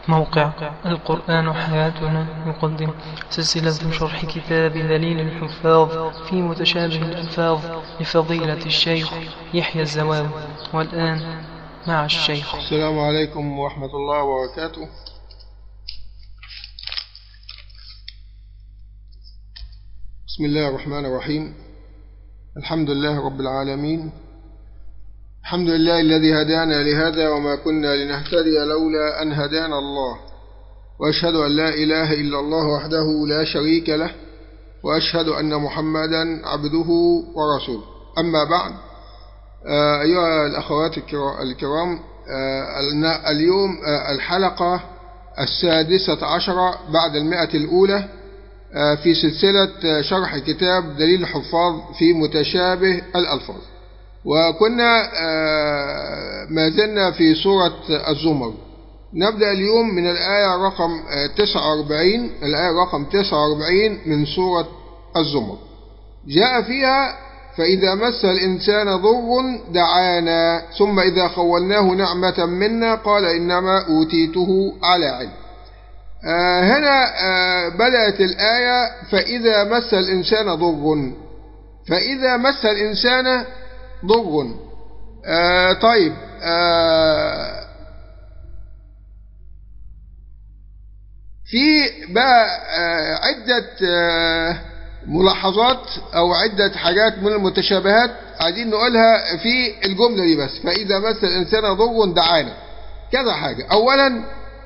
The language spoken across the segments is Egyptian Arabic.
موقع القرآن حياتنا يقدم سلسلة شرح كتاب دليل الحفاظ في متشابه الألفاظ لفضيلة الشيخ يحيى الزواوي والآن مع الشيخ السلام عليكم ورحمة الله وبركاته بسم الله الرحمن الرحيم الحمد لله رب العالمين الحمد لله الذي هدانا لهذا وما كنا لنهتدي لولا أن هدانا الله وأشهد أن لا إله إلا الله وحده لا شريك له وأشهد أن محمدا عبده ورسوله أما بعد أيها الأخوات الكرام اليوم الحلقة السادسة عشرة بعد المئة الأولى في سلسلة شرح كتاب دليل الحفاظ في متشابه الألفاظ وكنا ما زلنا في سورة الزمر نبدأ اليوم من الآية رقم 49 الآية رقم 49 من سورة الزمر جاء فيها فإذا مس الإنسان ضر دعانا ثم إذا خولناه نعمة منا قال إنما أوتيته على علم آه هنا آه بدأت الآية فإذا مس الإنسان ضر فإذا مس الإنسان ضر آه طيب في بقى عدة ملاحظات أو عدة حاجات من المتشابهات عايزين نقولها في الجملة دي بس فإذا مس الإنسان ضر دعانا كذا حاجة أولا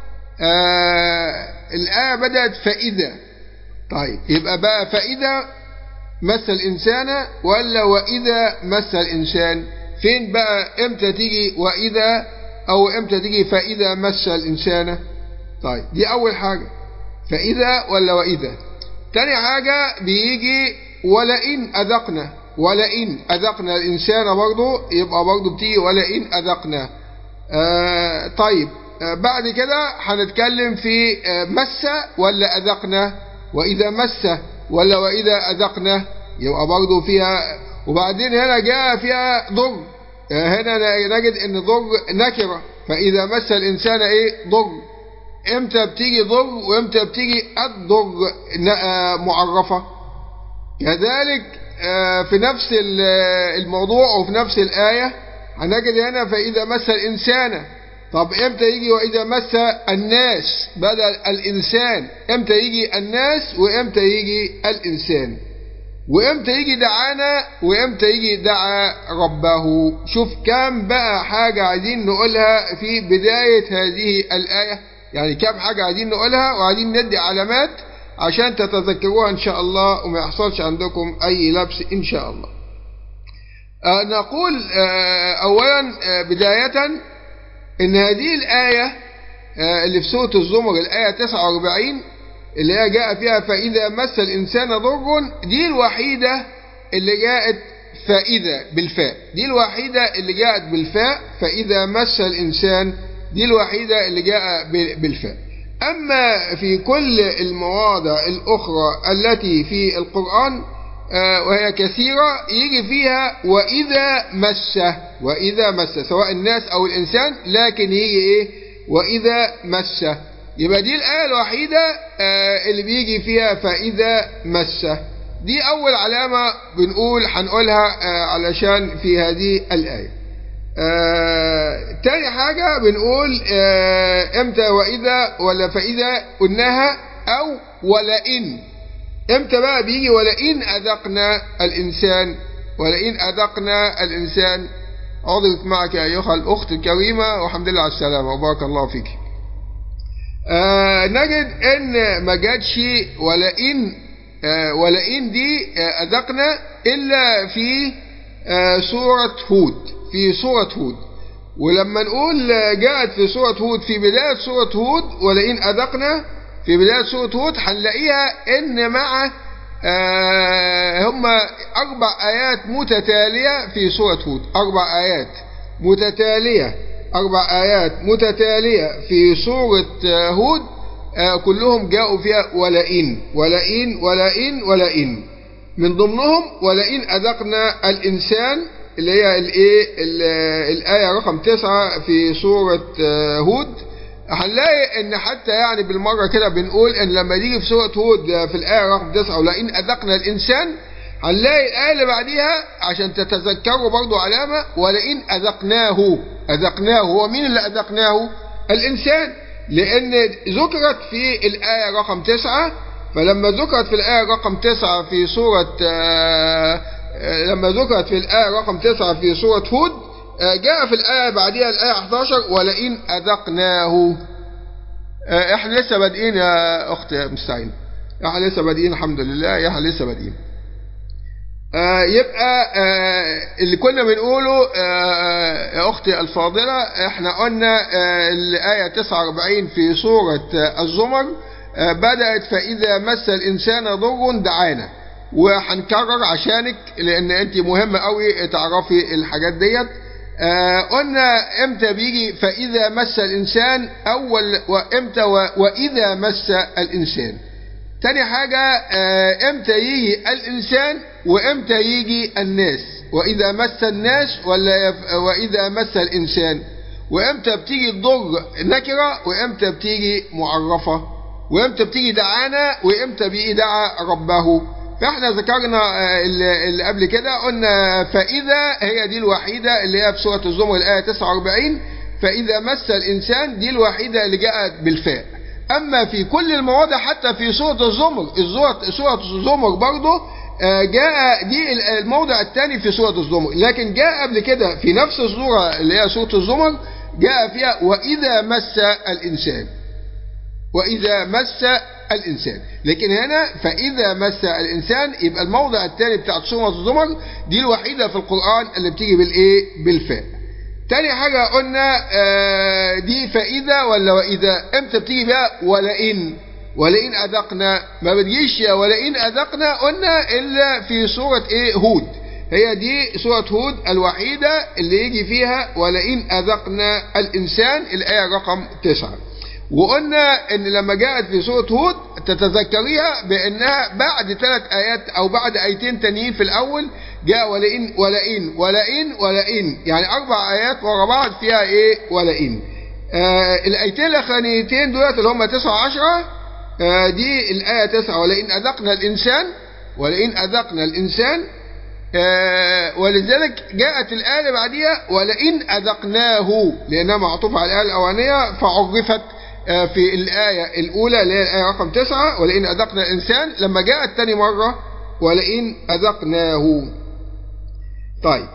آه الآية بدأت فإذا طيب يبقى بقى فإذا مس الإنسان ولا وإذا مس الإنسان فين بقى إمتى تيجي وإذا أو إمتى تيجي فإذا مس الإنسان طيب دي أول حاجة فإذا ولا وإذا تاني حاجة بيجي ولئن أذقنا ولئن أذقنا الإنسان برضه يبقى برضه بتيجي ولئن أذقنا آه طيب بعد كده هنتكلم في مس ولا أذقنا وإذا مس ولا وإذا أذقنا يبقى برضه فيها وبعدين هنا جاء فيها ضر هنا نجد ان ضر نكرة فإذا مس الإنسان إيه ضر إمتى بتيجي ضر وإمتى بتيجي الضر معرفة كذلك في نفس الموضوع وفي نفس الآية هنجد هنا فإذا مس الإنسان طب امتى يجي واذا مس الناس بدل الانسان امتى يجي الناس وامتى يجي الانسان وامتى يجي دعانا وامتى يجي دعا ربه شوف كم بقى حاجة عايزين نقولها في بداية هذه الآية يعني كم حاجة عايزين نقولها وعايزين ندي علامات عشان تتذكروها ان شاء الله وما يحصلش عندكم اي لبس ان شاء الله آه نقول آه اولا آه بداية ان هذه الآية اللي في سورة الزمر الآية 49 اللي هي جاء فيها فإذا مس الإنسان ضر دي الوحيدة اللي جاءت فإذا بالفاء دي الوحيدة اللي جاءت بالفاء فإذا مس الإنسان دي الوحيدة اللي جاء بالفاء أما في كل المواضع الأخرى التي في القرآن وهي كثيرة يجي فيها وإذا مس وإذا مس سواء الناس أو الإنسان لكن يجي إيه وإذا مس يبقى دي الآية الوحيدة اللي بيجي فيها فإذا مس دي أول علامة بنقول هنقولها علشان في هذه الآية تاني حاجة بنقول امتى وإذا ولا فإذا قلناها أو ولئن امتى بقى بيجي ولئن أذقنا الإنسان ولئن أذقنا الإنسان عضلت معك يا أيها الأخت الكريمة والحمد لله على السلامة وبارك الله فيك آه نجد ان ما جاتش ولئن آه ولئن دي آه أذقنا إلا في آه سورة هود في سورة هود ولما نقول جاءت في سورة هود في بداية سورة هود ولئن أذقنا في بداية سورة هود هنلاقيها إن مع آه هم أربع آيات متتالية في سورة هود أربع آيات متتالية أربع آيات متتالية في سورة آه هود آه كلهم جاءوا فيها ولئن ولئن ولئن ولئن من ضمنهم ولئن أذقنا الإنسان اللي هي الايه الآية رقم تسعة في سورة هود هنلاقي ان حتى يعني بالمرة كده بنقول ان لما يجي في سورة هود في الآية رقم 9 ولئن أذقنا الإنسان هنلاقي الآية اللي بعديها عشان تتذكروا برضو علامة ولئن أذقناه أذقناه هو مين اللي أذقناه الإنسان لأن ذكرت في الآية رقم 9 فلما ذكرت في الآية رقم 9 في سورة لما ذكرت في الآية رقم 9 في سورة هود جاء في الآية بعدها الآية 11 ولئن أذقناه احنا لسه بادئين يا أخت مستعين احنا لسه بادئين الحمد لله احنا لسه بادئين يبقى اللي كنا بنقوله يا أختي الفاضلة احنا قلنا الآية 49 في سورة الزمر بدأت فإذا مس الإنسان ضر دعانا وهنكرر عشانك لأن أنت مهمة قوي تعرفي الحاجات ديت آه قلنا امتى بيجي فإذا مس الإنسان أول وامتى وإذا مس الإنسان تاني حاجة آه امتى يجي الإنسان وامتى يجي الناس وإذا مس الناس ولا يف... وإذا مس الإنسان وامتى بتيجي الضر نكرة وامتى بتيجي معرفة وامتى بتيجي دعانا وامتى بيجي دعا ربه فاحنا ذكرنا اللي قبل كده قلنا فإذا هي دي الوحيدة اللي هي في سورة الزمر الآية 49 فإذا مس الإنسان دي الوحيدة اللي جاءت بالفاء أما في كل المواضع حتى في سورة الزمر سورة الزمر برضه جاء دي الموضع الثاني في سورة الزمر لكن جاء قبل كده في نفس السورة اللي هي سورة الزمر جاء فيها وإذا مس الإنسان وإذا مس الإنسان لكن هنا فإذا مس الإنسان يبقى الموضع الثاني بتاع سورة الزمر دي الوحيدة في القرآن اللي بتيجي بالإيه بالفاء تاني حاجة قلنا آه دي فإذا ولا وإذا امتى بتيجي بقى ولئن ولئن أذقنا ما بتجيش ولئن أذقنا قلنا إلا في سورة إيه هود هي دي سورة هود الوحيدة اللي يجي فيها ولئن أذقنا الإنسان الآية رقم تسعة وقلنا ان لما جاءت في سورة هود تتذكريها بانها بعد ثلاث ايات او بعد ايتين تانيين في الاول جاء ولئن ولئن ولئن ولئن يعني اربع ايات ورا بعض فيها ايه ولئن آه الايتين الاخرانيتين دولت اللي هم 9 10 آه دي الايه 9 ولئن اذقنا الانسان ولئن اذقنا الانسان آه ولذلك جاءت الآية اللي بعديها ولئن أذقناه لأنها معطوفة على الآية الأولانية فعرفت في الآية الأولى اللي هي الآية رقم تسعة ولئن أذقنا الإنسان لما جاءت تاني مرة ولئن أذقناه طيب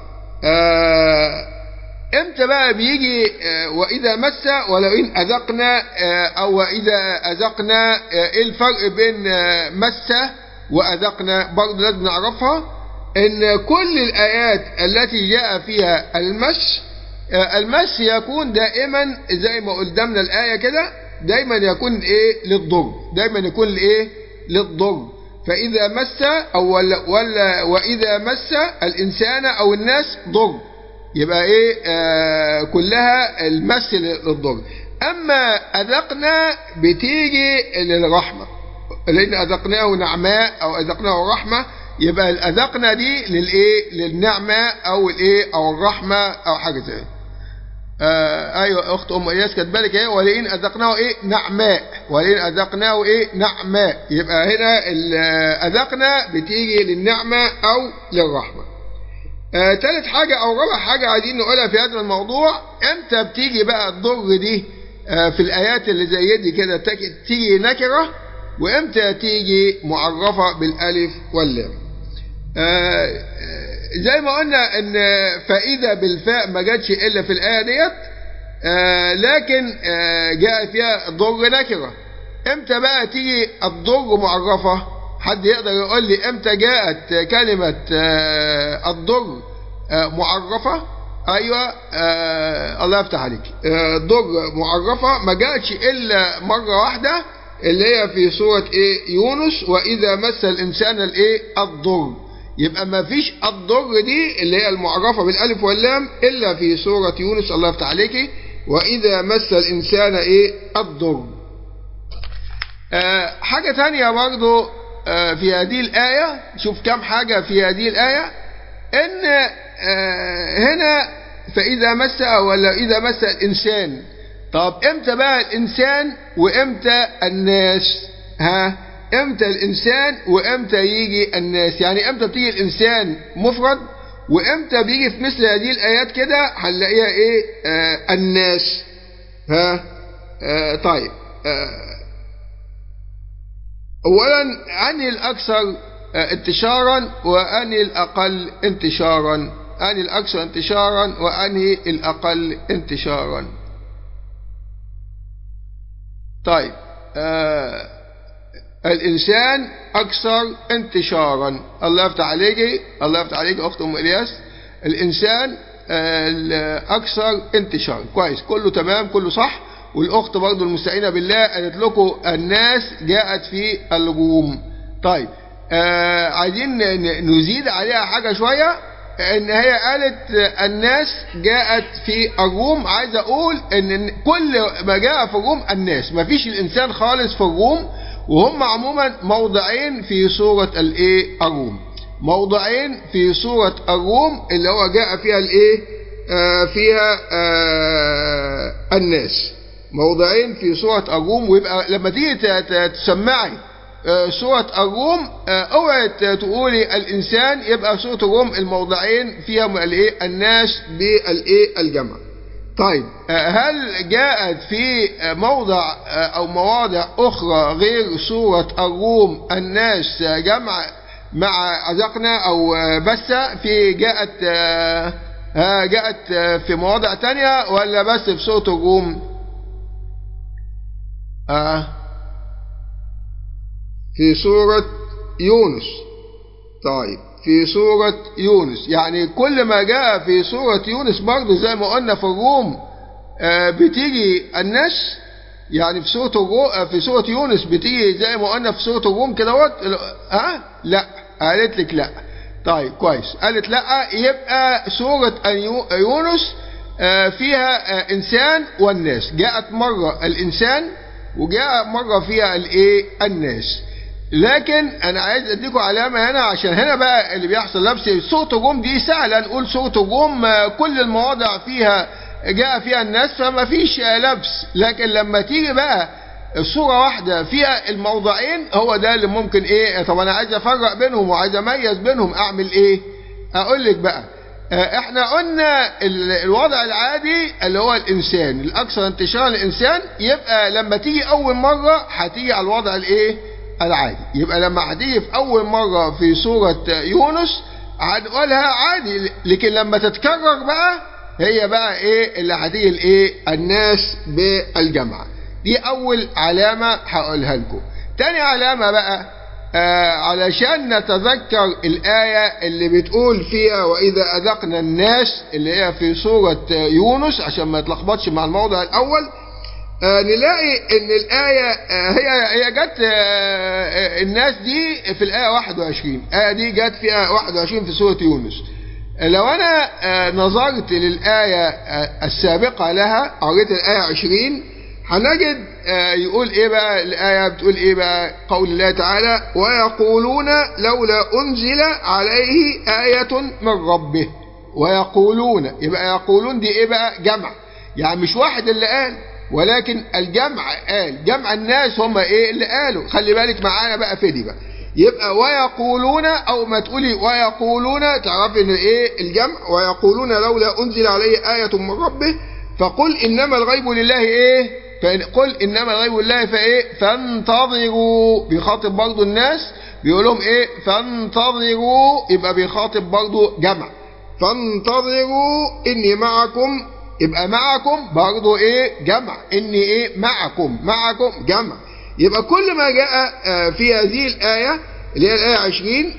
آه امتى بقى بيجي آه وإذا مس ولئن أذقنا آه أو وإذا أذقنا ايه الفرق بين مس وأذقنا برضه لازم نعرفها ان كل الآيات التي جاء فيها المس المس يكون دائما زي ما قدامنا الآية كده دايما يكون ايه للضر دايما يكون الايه للضر فإذا مس أو ولا, ولا وإذا مس الإنسان أو الناس ضر يبقى ايه آه كلها المس للضر أما أذقنا بتيجي للرحمة لأن أذقناه نعماء أو أذقناه رحمة يبقى الأذقنا دي للإيه للنعمة أو الإيه أو الرحمة أو حاجة زي آه ايوه اخت ام اياس كاتبه بالك ايه ولئن اذقناه ايه نعماء ولئن اذقناه ايه نعماء يبقى هنا اذقنا بتيجي للنعمه او للرحمه آه ثالث حاجه او رابع حاجه عايزين نقولها في هذا الموضوع امتى بتيجي بقى الضر دي آه في الايات اللي زي دي كده تيجي نكره وامتى تيجي معرفه بالالف واللام آه زي ما قلنا ان فإذا بالفاء ما جاتش الا في الايه ديت آه لكن آه جاء فيها ضر نكره امتى بقى تيجي الضر معرفه حد يقدر يقول لي امتى جاءت كلمه آه الضر معرفه ايوه الله يفتح عليك الضر معرفه ما جاتش الا مره واحده اللي هي في سوره ايه يونس واذا مس الانسان الايه الضر يبقى ما فيش الضر دي اللي هي المعرفة بالالف واللام الا في سورة يونس الله يفتح عليك واذا مس الانسان ايه الضر آه حاجة تانية برضو آه في هذه الآية شوف كم حاجة في هذه الآية ان آه هنا فإذا مس ولا إذا مس الإنسان طب امتى بقى الانسان وامتى الناس ها امتى الانسان وامتى يجي الناس يعني امتى بتيجي الانسان مفرد وامتى بيجي في مثل هذه الايات كده هنلاقيها ايه آه الناس ها آه طيب آه اولا انهي الاكثر آه انتشارا وانهي الاقل انتشارا انهي الاكثر انتشارا وانهي الاقل انتشارا طيب آه الإنسان أكثر انتشارا الله يفتح عليك الله يفتح عليك أخت أم إلياس الإنسان أكثر انتشارا كويس كله تمام كله صح والأخت برضو المستعينة بالله قالت لكم الناس جاءت في الروم طيب آه عايزين نزيد عليها حاجة شوية ان هي قالت الناس جاءت في الروم عايز اقول ان كل ما جاء في الروم الناس ما فيش الانسان خالص في الروم وهم عموما موضعين في سورة الايه الروم موضعين في سورة الروم اللي هو جاء فيها الايه آه فيها آه الناس موضعين في سورة الروم ويبقى لما تيجي تسمعي آه سورة الروم اوعي تقولي الانسان يبقى سورة الروم الموضعين فيها الايه الناس بالايه الجمع طيب هل جاءت في موضع او مواضع اخرى غير سورة الروم الناس جمع مع أذقنا او بس في جاءت جاءت في مواضع تانية ولا بس في سورة الروم في سورة يونس طيب في سورة يونس يعني كل ما جاء في سورة يونس برضه زي ما قلنا في الروم آه بتيجي الناس يعني في سورة الرو... في سورة يونس بتيجي زي ما قلنا في سورة الروم كده وقت ها أه؟ لا قالت لك لا طيب كويس قالت لا يبقى سورة يونس آه فيها آه انسان والناس جاءت مرة الانسان وجاء مرة فيها الايه الناس لكن انا عايز اديكم علامة هنا عشان هنا بقى اللي بيحصل لبس سورة الروم دي سهلة نقول سورة الروم كل المواضع فيها جاء فيها الناس فما فيش لبس لكن لما تيجي بقى الصورة واحدة فيها الموضعين هو ده اللي ممكن ايه طب انا عايز افرق بينهم وعايز اميز بينهم اعمل ايه اقول لك بقى احنا قلنا الوضع العادي اللي هو الانسان الاكثر انتشارا الانسان يبقى لما تيجي اول مرة هتيجي على الوضع الايه العادي يبقى لما هتيجي في اول مرة في سورة يونس هنقولها عادي لكن لما تتكرر بقى هي بقى ايه اللي هتيجي الايه الناس بالجمع دي اول علامة هقولها لكم تاني علامة بقى آه علشان نتذكر الآية اللي بتقول فيها وإذا أذقنا الناس اللي هي في سورة يونس عشان ما يتلخبطش مع الموضع الأول آه نلاقي ان الآية آه هي هي جت آه الناس دي في الآية 21 الآية دي جت فيها 21 في سورة يونس لو أنا نظرت للآية السابقة لها قريت الآية 20 هنجد يقول إيه بقى الآية بتقول إيه بقى قول الله تعالى ويقولون لولا أنزل عليه آية من ربه ويقولون يبقى يقولون دي إيه بقى جمع يعني مش واحد اللي قال ولكن الجمع قال جمع الناس هم ايه اللي قالوا خلي بالك معانا بقى في دي بقى يبقى ويقولون او ما تقولي ويقولون تعرفي ان ايه الجمع ويقولون لولا انزل عليه آية من ربه فقل انما الغيب لله ايه فقل انما الغيب لله فايه فانتظروا بيخاطب برضو الناس بيقول لهم ايه فانتظروا يبقى بيخاطب برضو جمع فانتظروا اني معكم يبقى معكم برضو ايه جمع اني ايه معكم معكم جمع يبقى كل ما جاء في هذه الآية اللي هي الآية 20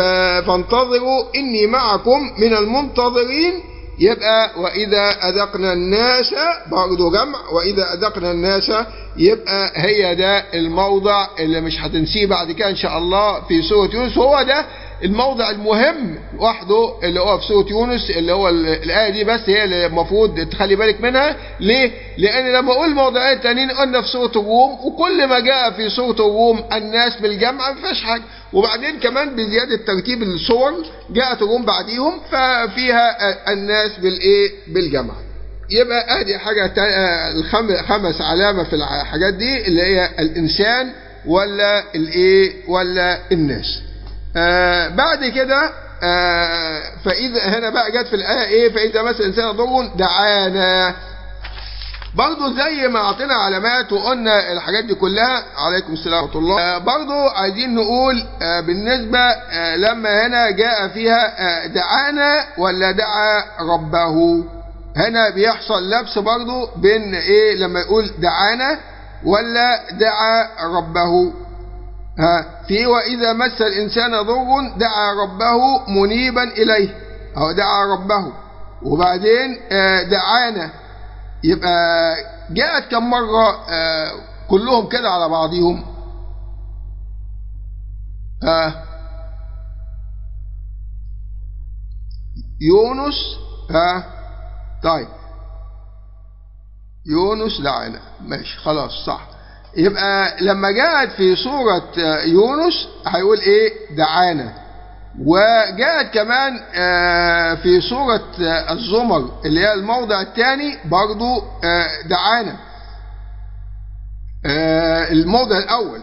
فانتظروا إني معكم من المنتظرين يبقى وإذا أذقنا الناس برضو جمع وإذا أذقنا الناس يبقى هي ده الموضع اللي مش هتنسيه بعد كده إن شاء الله في سورة يونس هو ده الموضع المهم وحده اللي هو في سورة يونس اللي هو الآية دي بس هي اللي المفروض تخلي بالك منها ليه؟ لأن لما أقول موضعين تانيين قلنا في سورة الروم وكل ما جاء في سورة الروم الناس بالجمع ما فيهاش حاجة وبعدين كمان بزيادة ترتيب الصور جاءت الروم بعديهم ففيها الناس بالإيه؟ بالجمع يبقى ادي حاجة تا- الخم- خمس علامة في الحاجات دي اللي هي الانسان ولا الايه ولا الناس آه بعد كده آه فاذا هنا بقى جت في الايه ايه فاذا مثل الانسان ضر دعانا برضو زي ما اعطينا علامات وقلنا الحاجات دي كلها عليكم السلام ورحمه الله آه برضو عايزين نقول آه بالنسبه آه لما هنا جاء فيها آه دعانا ولا دعا ربه هنا بيحصل لبس برضو بين ايه لما يقول دعانا ولا دعا ربه ها في واذا مس الانسان ضر دعا ربه منيبا اليه او دعا ربه وبعدين آه دعانا يبقى جاءت كم مرة آه كلهم كده على بعضهم آه يونس ها آه طيب يونس لعنة ماشي خلاص صح يبقى لما جاءت في سورة آه، يونس هيقول ايه دعانا وجاءت كمان آه، في سورة آه، الزمر اللي هي الموضع الثاني برضو آه، دعانا آه، الموضع الأول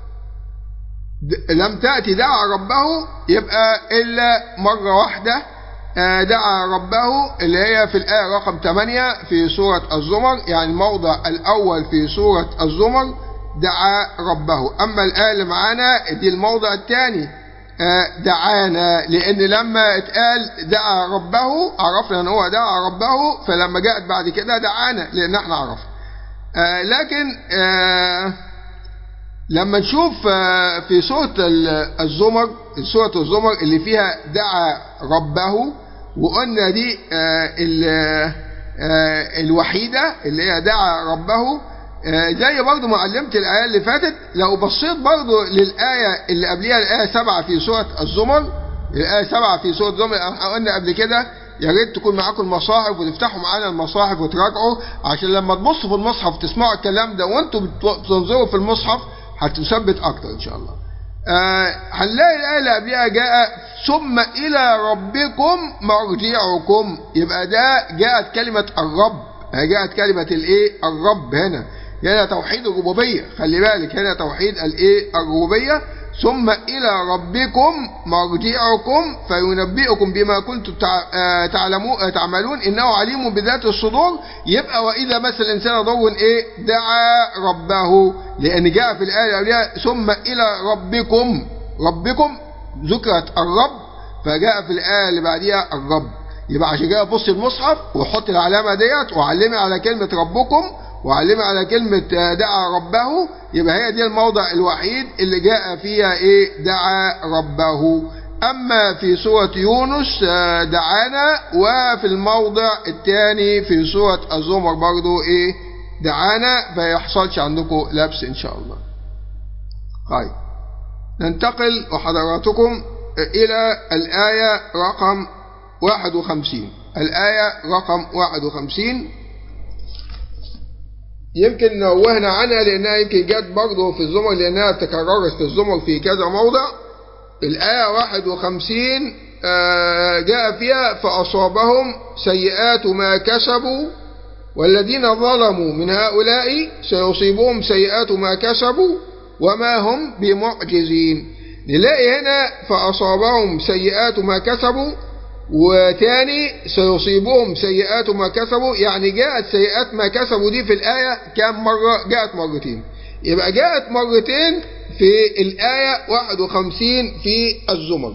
د- لم تأتي دعا ربه يبقى إلا مرة واحدة آه، دعا ربه اللي هي في الآية رقم 8 في سورة الزمر يعني الموضع الأول في سورة الزمر دعا ربه أما الآية اللي معانا دي الموضع الثاني آه، دعانا لأن لما اتقال دعا ربه عرفنا أن هو دعا ربه فلما جاءت بعد كده دعانا لأن احنا عرفنا آه، لكن آه، لما نشوف آه، في سورة ال- الزمر سورة الزمر اللي فيها دعا ربه وقلنا دي آه، ال- آه، الوحيدة اللي هي دعا ربه آه، زي برضو معلمة الآية اللي فاتت لو بصيت برضو للآية اللي قبلها الآية سبعة في سورة الزمر الآية سبعة في سورة الزمر احنا قلنا قبل كده يا ريت تكون معاكم المصاحف وتفتحوا معانا المصاحف وتراجعوا عشان لما تبصوا في المصحف تسمعوا الكلام ده وانتوا بت- بتنظروا في المصحف هتثبت اكتر ان شاء الله آه، هنلاقي الآية اللي قبلها جاء ثم إلى ربكم مرجعكم يبقى ده جاءت كلمة الرب آه، جاءت كلمة الإيه الرب هنا هنا توحيد الربوبية خلي بالك هنا توحيد الإيه الربوبية ثم إلى ربكم مرجعكم فينبئكم بما كنتم تع- آه، تعلمون آه، تعملون إنه عليم بذات الصدور يبقى وإذا مس الإنسان ضر إيه دعا ربه لأن جاء في الآية اللي قبلها ثم إلى ربكم ربكم ذكرت الرب فجاء في الآية اللي بعديها الرب يبقى عشان كده بص المصحف وحط العلامة ديت وعلمي على كلمة ربكم وعلمي على كلمة آه، دعا ربه يبقى هي دي الموضع الوحيد اللي جاء فيها ايه دعا ربه اما في سورة يونس آه، دعانا وفي الموضع الثاني في سورة الزمر برضو ايه دعانا فيحصلش عندكم لبس ان شاء الله طيب ننتقل وحضراتكم إلى الآية رقم 51 الآية رقم 51 يمكن نوهنا عنها لأنها يمكن جت برضه في الزمر لأنها تكررت في الزمر في كذا موضع الآية 51 آه، جاء فيها فأصابهم سيئات ما كسبوا والذين ظلموا من هؤلاء سيصيبهم سيئات ما كسبوا وما هم بمعجزين نلاقي هنا فأصابهم سيئات ما كسبوا وتاني سيصيبهم سيئات ما كسبوا يعني جاءت سيئات ما كسبوا دي في الآية كم مرة جاءت مرتين يبقى جاءت مرتين في الآية 51 في الزمر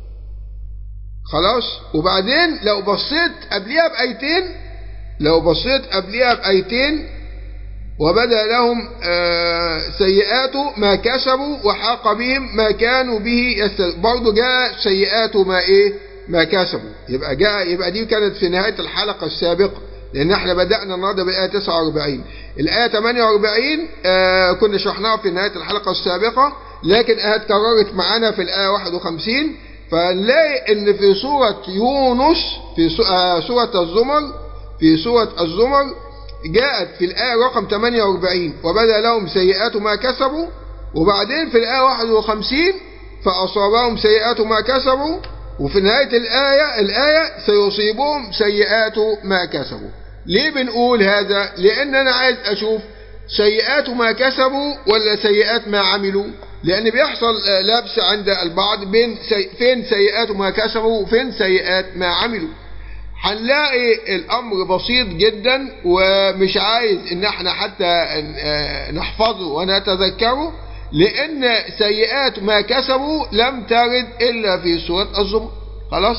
خلاص وبعدين لو بصيت قبليها بآيتين لو بصيت قبليها بآيتين وبدا لهم آه، سيئات ما كسبوا وحاق بهم ما كانوا به يستهزئون برضه جاء سيئات ما ايه ما كسبوا يبقى جاء يبقى دي كانت في نهايه الحلقه السابقه لان احنا بدانا النهارده بالايه 49 الايه 48 آه كنا شرحناها في نهايه الحلقه السابقه لكن اتكررت معانا في الايه 51 فنلاقي ان في سوره يونس في سو- آه سوره الزمر في سوره الزمر جاءت في الآية رقم 48 وبدا لهم سيئات ما كسبوا وبعدين في الآية 51 فأصابهم سيئات ما كسبوا وفي نهاية الآية الآية سيصيبهم سيئات ما كسبوا ليه بنقول هذا لان انا عايز اشوف سيئات ما كسبوا ولا سيئات ما عملوا لان بيحصل لبس عند البعض بين سي... فين سيئات ما كسبوا وفين سيئات ما عملوا هنلاقي الامر بسيط جدا ومش عايز ان احنا حتى نحفظه ونتذكره لان سيئات ما كسبوا لم ترد الا في سورة الزمر خلاص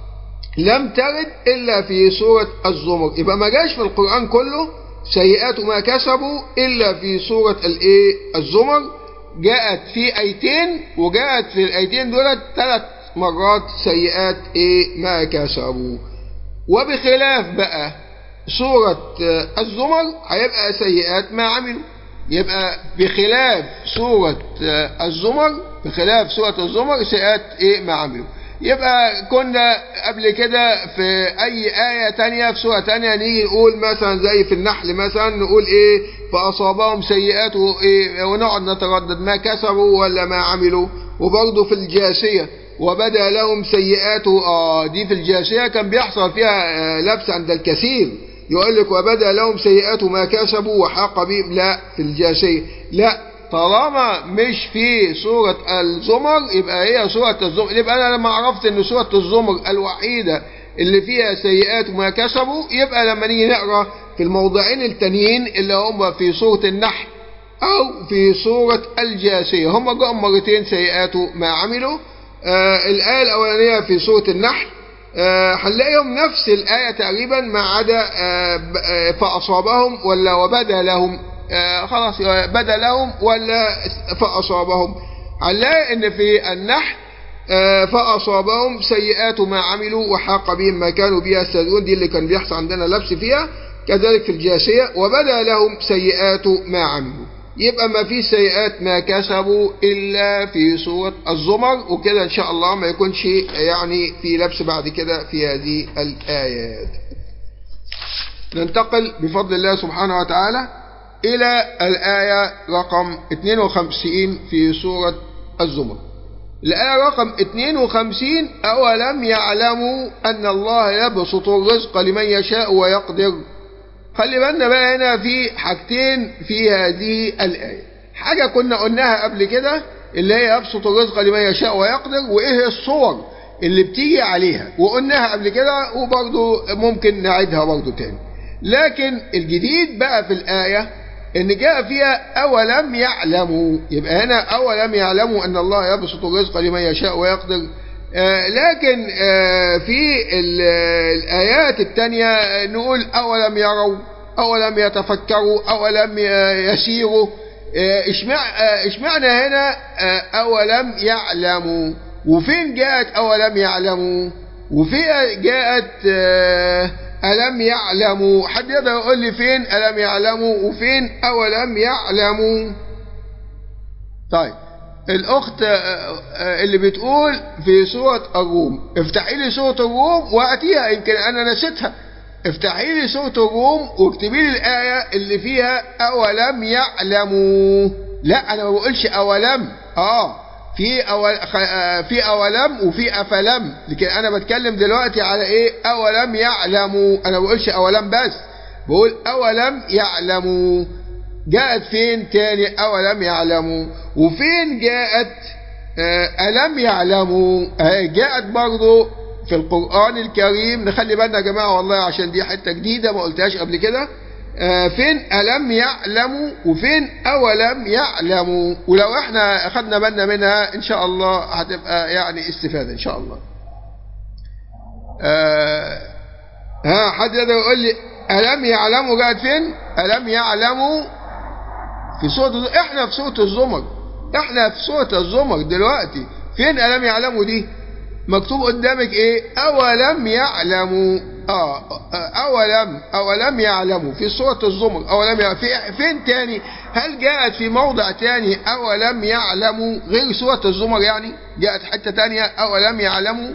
لم ترد الا في سورة الزمر يبقى ما جاش في القرآن كله سيئات ما كسبوا الا في سورة الايه الزمر جاءت في ايتين وجاءت في الايتين دولت ثلاث مرات سيئات ايه ما كسبوا وبخلاف بقى سورة الزمر هيبقى سيئات ما عملوا يبقى بخلاف سورة الزمر بخلاف سورة الزمر سيئات ايه ما عملوا يبقى كنا قبل كده في اي آية تانية في سورة تانية نيجي نقول مثلا زي في النحل مثلا نقول ايه فاصابهم سيئات إيه ونقعد نتردد ما كسبوا ولا ما عملوا وبرضه في الجاسية وبدا لهم سيئات آه دي في الجاسية كان بيحصل فيها آه لبس عند الكثير يقول لك وبدا لهم سيئات ما كسبوا وحاق بهم لا في الجاسية لا طالما مش في سورة الزمر يبقى هي سورة الزمر يبقى أنا لما عرفت أن سورة الزمر الوحيدة اللي فيها سيئات ما كسبوا يبقى لما نيجي نقرأ في الموضعين التانيين اللي هم في سورة النحل أو في سورة الجاسية هم جاءوا مرتين سيئات ما عملوا آه الآية الأولانية في سورة النحل هنلاقيهم آه نفس الآية تقريبا ما عدا آه فأصابهم ولا وبدا لهم خلاص بدا لهم ولا فأصابهم هنلاقي ان في النحل فأصابهم سيئات ما عملوا وحاق بهم ما كانوا بها يستهزئون دي اللي كان بيحصل عندنا لبس فيها كذلك في الجاسية وبدا لهم سيئات ما عملوا يبقى ما في سيئات ما كسبوا إلا في سورة الزمر وكده إن شاء الله ما يكونش يعني في لبس بعد كده في هذه الآيات ننتقل بفضل الله سبحانه وتعالى إلى الآية رقم 52 في سورة الزمر الآية رقم 52 أولم يعلموا أن الله يبسط الرزق لمن يشاء ويقدر خلي بالنا بقى هنا في حاجتين في هذه الآية حاجة كنا قلناها قبل كده اللي هي يبسط الرزق لمن يشاء ويقدر وإيه الصور اللي بتيجي عليها وقلناها قبل كده وبرضه ممكن نعيدها برضه تاني لكن الجديد بقى في الآية ان جاء فيها اولم يعلموا يبقى هنا اولم يعلموا ان الله يبسط الرزق لمن يشاء ويقدر آه لكن آه في الايات التانية نقول اولم يروا اولم يتفكروا اولم يسيروا اشمعنى هنا اولم يعلموا وفين جاءت اولم يعلموا وفين جاءت ألم يعلموا حد يقدر يقول لي فين ألم يعلموا وفين أولم يعلموا طيب الأخت اللي بتقول في سورة الروم افتحي لي سورة الروم وأتيها يمكن أنا نسيتها افتحي لي سورة الروم واكتبي لي الآية اللي فيها أولم يعلموا لا أنا ما بقولش أولم آه في أول في أولم وفي أفلم لكن أنا بتكلم دلوقتي على إيه أولم يعلموا أنا بقولش أولم بس بقول أولم يعلموا جاءت فين تاني أولم يعلموا وفين جاءت ألم يعلموا جاءت برضو في القرآن الكريم نخلي بالنا يا جماعة والله عشان دي حتة جديدة ما قلتهاش قبل كده فين ألم يعلموا وفين أولم يعلموا ولو احنا أخذنا بالنا منها إن شاء الله هتبقى يعني استفادة إن شاء الله آه ها حد يقدر يقول لي ألم يعلموا قاعد فين ألم يعلموا في سورة احنا في سورة الزمر احنا في سورة الزمر دلوقتي فين ألم يعلموا دي مكتوب قدامك ايه أولم يعلموا آه أولم أولم يعلموا في سورة الزمر أولم يعلموا في فين تاني هل جاءت في موضع تاني أولم يعلموا غير سورة الزمر يعني جاءت حتة تانية أولم يعلموا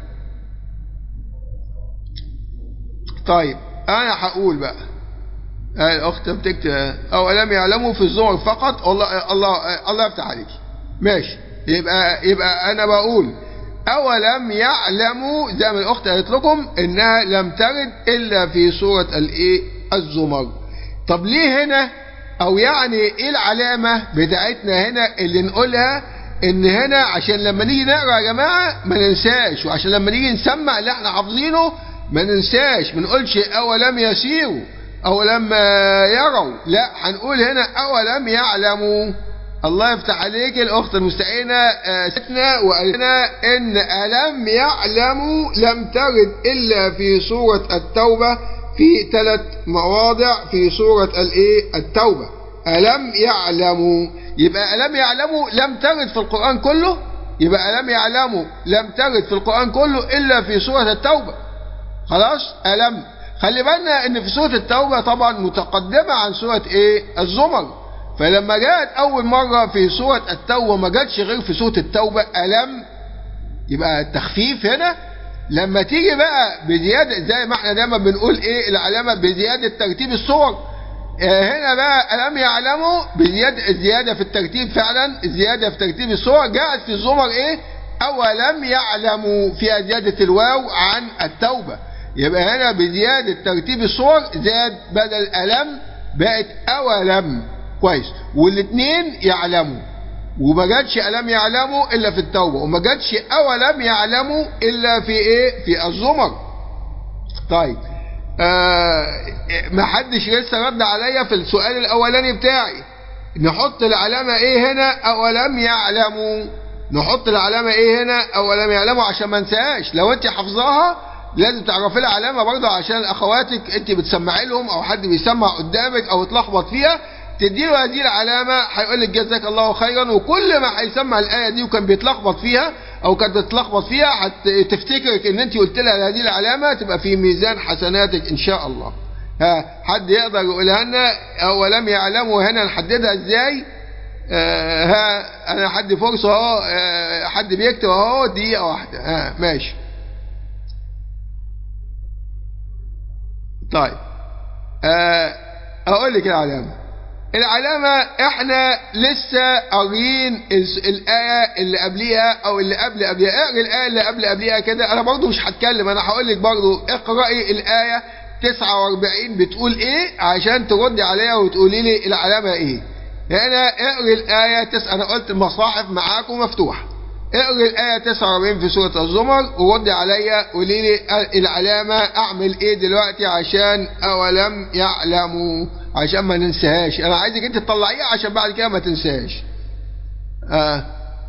طيب أنا هقول بقى الأخت بتكتب أولم يعلموا في الزمر فقط الله الله الله يفتح عليك ماشي يبقى يبقى أنا بقول أولم يعلموا زي ما الأخت قالت لكم إنها لم ترد إلا في سورة الإيه الزمر طب ليه هنا أو يعني إيه العلامة بتاعتنا هنا اللي نقولها إن هنا عشان لما نيجي نقرأ يا جماعة ما ننساش وعشان لما نيجي نسمع اللي احنا حافظينه ما ننساش ما نقولش أولم يسيروا أولم يروا لا هنقول هنا أولم يعلموا الله يفتح عليك الأخت المستعينة ستنا وقالنا إن ألم يعلموا لم ترد إلا في سورة التوبة في ثلاث مواضع في سورة الإيه التوبة ألم يعلموا يبقى ألم يعلموا لم ترد في القرآن كله يبقى ألم يعلموا لم ترد في القرآن كله إلا في سورة التوبة خلاص ألم خلي بالنا ان في سورة التوبة طبعا متقدمة عن سورة ايه الزمر فلما جاءت اول مرة في سورة التوبة ما جاتش غير في سورة التوبة ألم يبقى التخفيف هنا لما تيجي بقى بزيادة زي ما احنا دايما بنقول ايه العلامة بزيادة ترتيب الصور اه هنا بقى ألم يعلموا بزيادة الزيادة في الترتيب فعلا الزيادة في ترتيب الصور جاءت في الزمر ايه أولم يعلموا فيها زيادة الواو عن التوبة يبقى هنا بزيادة ترتيب الصور زاد بدل ألم بقت أولم كويس والاثنين يعلموا وما جاتش ألم يعلموا إلا في التوبة وما جاتش أولم يعلموا إلا في إيه في الزمر طيب آه ما حدش لسه رد عليا في السؤال الأولاني بتاعي نحط العلامة إيه هنا أولم يعلموا نحط العلامة إيه هنا أولم يعلموا عشان ما انساهاش لو أنت حافظاها لازم تعرفي لها علامه برضه عشان اخواتك انت بتسمعي لهم او حد بيسمع قدامك او اتلخبط فيها تدي له هذه العلامه هيقول لك جزاك الله خيرا وكل ما هيسمع الايه دي وكان بيتلخبط فيها او كانت بتتلخبط فيها هتفتكرك ان انت قلت لها هذه العلامه تبقى في ميزان حسناتك ان شاء الله ها حد يقدر يقولها لنا او لم يعلموا هنا نحددها ازاي آه ها انا حد فرصه اهو آه حد بيكتب اهو دقيقه واحده ها ماشي طيب اقول لك العلامه العلامه احنا لسه قارين الايه اللي قبليها او اللي قبل قبليها اقري الايه اللي قبل قبليها كده انا برضو مش هتكلم انا هقول لك برضو اقراي الايه 49 بتقول ايه عشان تردي عليها وتقولي لي العلامه ايه هنا اقري الايه تس... انا قلت المصاحف معاكم مفتوحه اقري الآية 49 في سورة الزمر وردي عليا قولي لي العلامة أعمل إيه دلوقتي عشان أولم يعلموا عشان ما ننساهاش أنا عايزك أنت تطلعيها عشان بعد كده ما تنساهاش آه.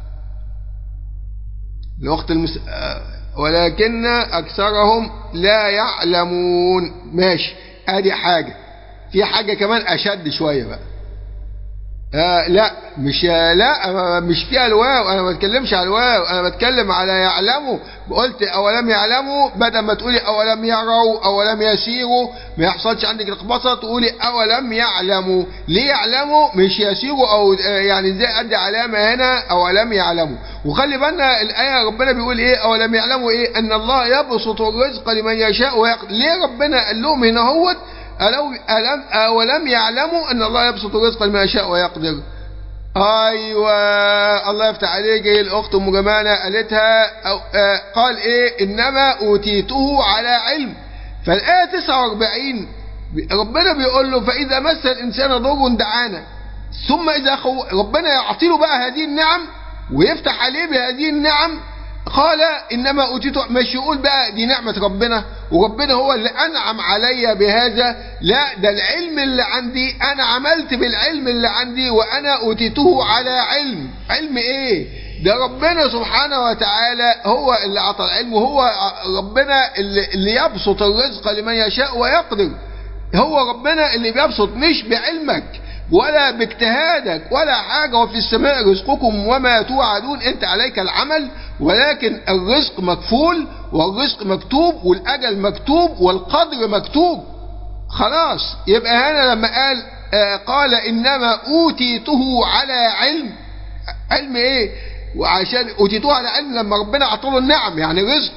الأخت المس... آه. ولكن أكثرهم لا يعلمون ماشي أدي حاجة في حاجة كمان أشد شوية بقى آه لا مش لا مش فيها الواو انا ما بتكلمش على الواو انا بتكلم على يعلموا قلت اولم يعلموا بدل ما تقولي اولم يروا اولم يسيروا ما يحصلش عندك لخبطه تقولي اولم يعلموا ليه يعلموا مش يسيروا او يعني ازاي ادي علامه هنا اولم يعلموا وخلي بالنا الايه ربنا بيقول ايه اولم يعلموا ايه ان الله يبسط الرزق لمن يشاء ويقدر ليه ربنا قال لهم هنا هوت ألو ألم أولم يعلموا أن الله يبسط الرزق لمن يشاء ويقدر أيوة الله يفتح عليك الأخت أم جمانة قالتها أو آه قال إيه إنما أوتيته على علم فالآية 49 ربنا بيقول له فإذا مس الإنسان ضر دعانا ثم إذا خو ربنا يعطي له بقى هذه النعم ويفتح عليه بهذه النعم قال انما اوتيته مش يقول بقى دي نعمه ربنا وربنا هو اللي انعم عليا بهذا لا ده العلم اللي عندي انا عملت بالعلم اللي عندي وانا اوتيته على علم علم ايه ده ربنا سبحانه وتعالى هو اللي اعطى العلم وهو ربنا اللي, اللي يبسط الرزق لمن يشاء ويقدر هو ربنا اللي بيبسط مش بعلمك ولا باجتهادك ولا حاجة وفي السماء رزقكم وما توعدون انت عليك العمل ولكن الرزق مكفول والرزق مكتوب والأجل مكتوب والقدر مكتوب خلاص يبقى هنا لما قال آه قال إنما أوتيته على علم علم إيه وعشان أوتيته على علم لما ربنا أعطاه النعم يعني رزق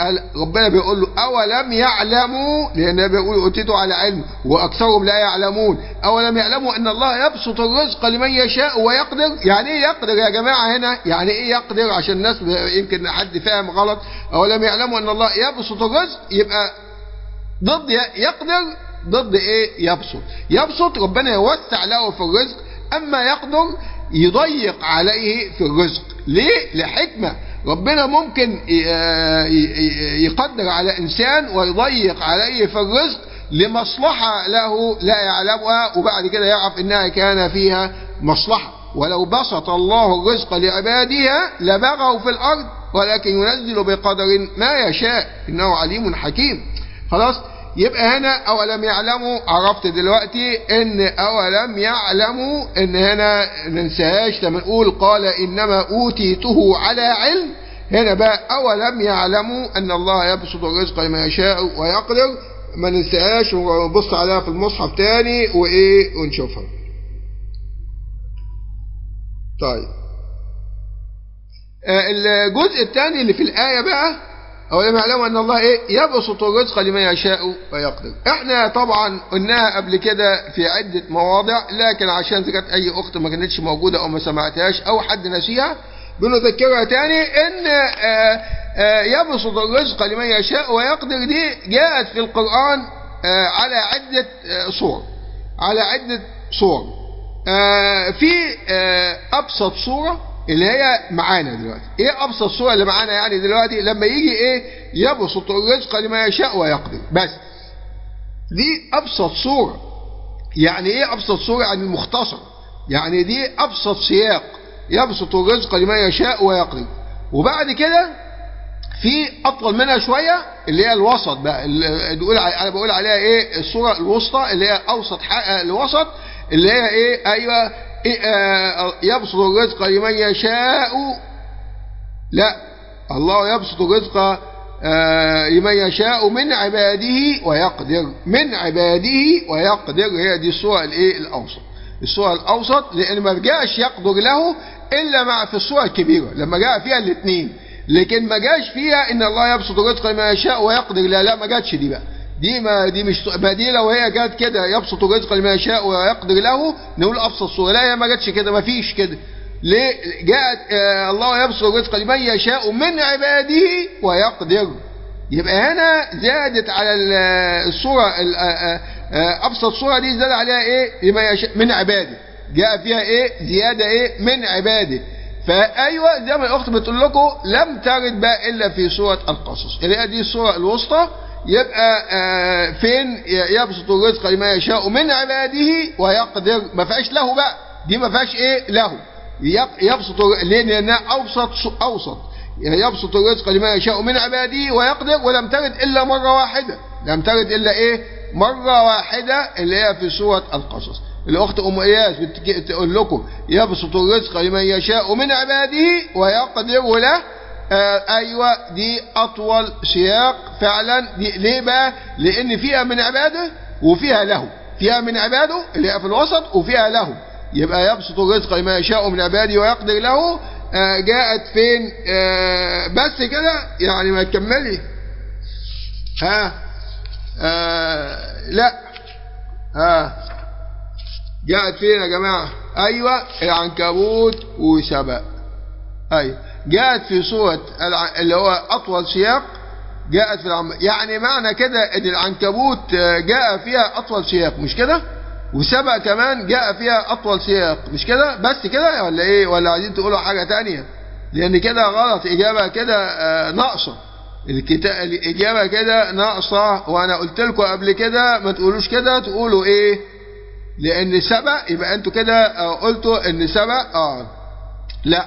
قال ربنا بيقول له أولم يعلموا لأن بيقول أوتيتوا على علم وأكثرهم لا يعلمون أولم يعلموا أن الله يبسط الرزق لمن يشاء ويقدر يعني إيه يقدر يا جماعة هنا يعني إيه يقدر عشان الناس يمكن حد فاهم غلط أولم يعلموا أن الله يبسط الرزق يبقى ضد يقدر ضد إيه يبسط يبسط ربنا يوسع له في الرزق أما يقدر يضيق عليه في الرزق ليه لحكمة ربنا ممكن يقدر على إنسان ويضيق عليه في الرزق لمصلحة له لا يعلمها وبعد كده يعرف إنها كان فيها مصلحة ولو بسط الله الرزق لعبادها لبغوا في الأرض ولكن ينزل بقدر ما يشاء إنه عليم حكيم خلاص يبقى هنا أولم يعلموا عرفت دلوقتي إن أولم يعلموا إن هنا ننساهاش لما نقول قال إنما أوتيته على علم هنا بقى أولم يعلموا أن الله يبسط الرزق لما يشاء ويقدر ما ننساهاش ونبص عليها في المصحف تاني وإيه ونشوفها طيب الجزء الثاني اللي في الآية بقى أولم يعلموا أن الله إيه يبسط الرزق لمن يشاء ويقدر إحنا طبعا قلناها قبل كده في عدة مواضع لكن عشان إذا كانت أي أخت ما كانتش موجودة أو ما سمعتهاش أو حد نسيها بنذكرها تاني إن آآ آآ يبسط الرزق لمن يشاء ويقدر دي جاءت في القرآن على عدة صور على عدة صور في أبسط صورة اللي هي معانا دلوقتي ايه ابسط صورة اللي معانا يعني دلوقتي لما يجي ايه يبسط الرزق لما يشاء ويقدر بس دي ابسط صورة يعني ايه ابسط صورة يعني المختصر يعني دي ابسط سياق يبسط الرزق لما يشاء ويقدر وبعد كده في اطول منها شوية اللي هي الوسط بقى اللي نقول انا بقول عليها ايه الصورة الوسطى اللي هي اوسط الوسط اللي هي ايه ايوه يبسط الرزق لمن يشاء لا الله يبسط الرزق لمن يشاء من عباده ويقدر من عباده ويقدر هي دي الصورة الايه الاوسط الصورة الاوسط لان ما جاش يقدر له الا مع في الصورة الكبيرة لما جاء فيها الاثنين لكن ما جاش فيها ان الله يبسط الرزق لمن يشاء ويقدر لا لا ما جاتش دي بقى دي ما دي مش ما دي لو هي جت كده يبسط الرزق لما يشاء ويقدر له نقول ابسط صوره لا هي ما جاتش كده ما فيش كده ليه جاءت آه الله يبسط الرزق لمن يشاء من عباده ويقدر يبقى هنا زادت على الصوره آه آه ابسط صوره دي زاد عليها ايه لما يشاء من عباده جاء فيها ايه زياده ايه من عباده فايوه زي ما الاخت بتقول لكم لم ترد بقى الا في سوره القصص اللي هي دي الصوره الوسطى يبقى آه فين يبسط الرزق لما يشاء من عباده ويقدر ما فيهاش له بقى دي ما فيهاش ايه له يبسط لانها اوسط اوسط يبسط الرزق لما يشاء من عباده ويقدر ولم ترد الا مره واحده لم ترد الا ايه مره واحده اللي هي في سوره القصص الاخت ام اياس بتقول لكم يبسط الرزق لمن يشاء من عباده ويقدر له آه ايوه دي اطول سياق فعلا دي ليه بقى لان فيها من عباده وفيها له فيها من عباده اللي هي في الوسط وفيها له يبقى يبسط الرزق لما يشاء من عباده ويقدر له آه جاءت فين آه بس كده يعني ما تكملي ها آه لا ها جاءت فين يا جماعه ايوه العنكبوت وسبأ ايوه جاءت في سورة اللي هو أطول سياق جاءت في العم... يعني معنى كده ان العنكبوت جاء فيها أطول سياق مش كده وسبق كمان جاء فيها أطول سياق مش كده بس كده ولا ايه ولا عايزين تقولوا حاجة تانية لأن كده غلط إجابة كده ناقصة الكتاب الإجابة كده ناقصة وأنا قلت لكم قبل كده ما تقولوش كده تقولوا إيه لأن سبق يبقى أنتوا كده قلتوا إن سبق آه لا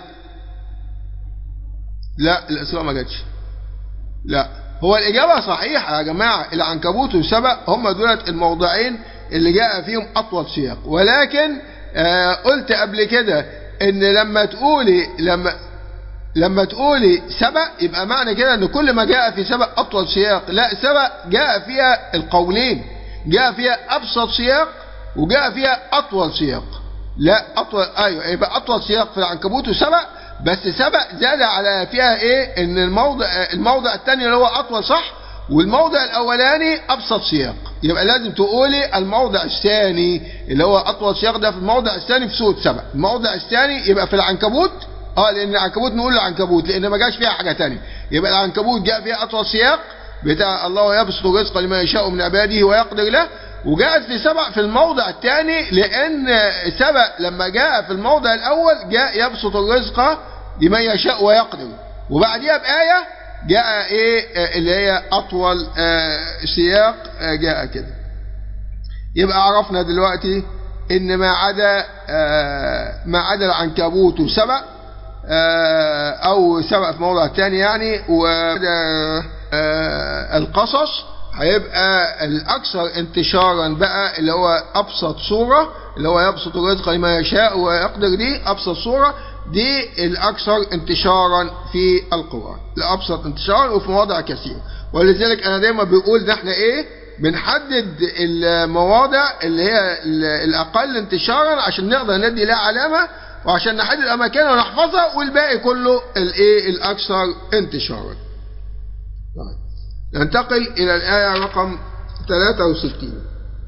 لا الإسراء ما جاتش لا هو الإجابة صحيحة يا جماعة العنكبوت والسبق هم دولت الموضعين اللي جاء فيهم أطول سياق ولكن آه قلت قبل كده إن لما تقولي لما لما تقولي سبق يبقى معنى كده ان كل ما جاء في سبق اطول سياق لا سبق جاء فيها القولين جاء فيها ابسط سياق وجاء فيها اطول سياق لا اطول ايوه يبقى اطول سياق في العنكبوت وسبق بس سبق زاد على فيها ايه ان الموضع الموضع الثاني اللي هو اطول صح والموضع الاولاني ابسط سياق يبقى لازم تقولي الموضع الثاني اللي هو اطول سياق ده في الموضع الثاني في سوره سبع الموضع الثاني يبقى في العنكبوت اه لان العنكبوت نقول العنكبوت لان ما جاش فيها حاجه ثانيه يبقى العنكبوت جاء فيها اطول سياق بتاع الله يبسط الرزق لمن يشاء من عباده ويقدر له وجاءت في سبع في الموضع الثاني لان سبع لما جاء في الموضع الاول جاء يبسط الرزق لمن يشاء ويقدر وبعديها بآية جاء ايه اللي هي اطول سياق جاء كده يبقى عرفنا دلوقتي ان ما عدا ما عدا العنكبوت وسبع او سبع في موضع تاني يعني والقصص هيبقى الاكثر انتشارا بقى اللي هو ابسط صورة اللي هو يبسط الرزق لما يشاء ويقدر دي ابسط صورة دي الاكثر انتشارا في القرآن الابسط انتشارا وفي مواضع كثيرة ولذلك انا دايما بقول ان احنا ايه بنحدد المواضع اللي هي الاقل انتشارا عشان نقدر ندي لها علامة وعشان نحدد اماكنها ونحفظها والباقي كله الايه الاكثر انتشارا ننتقل الى الايه رقم 63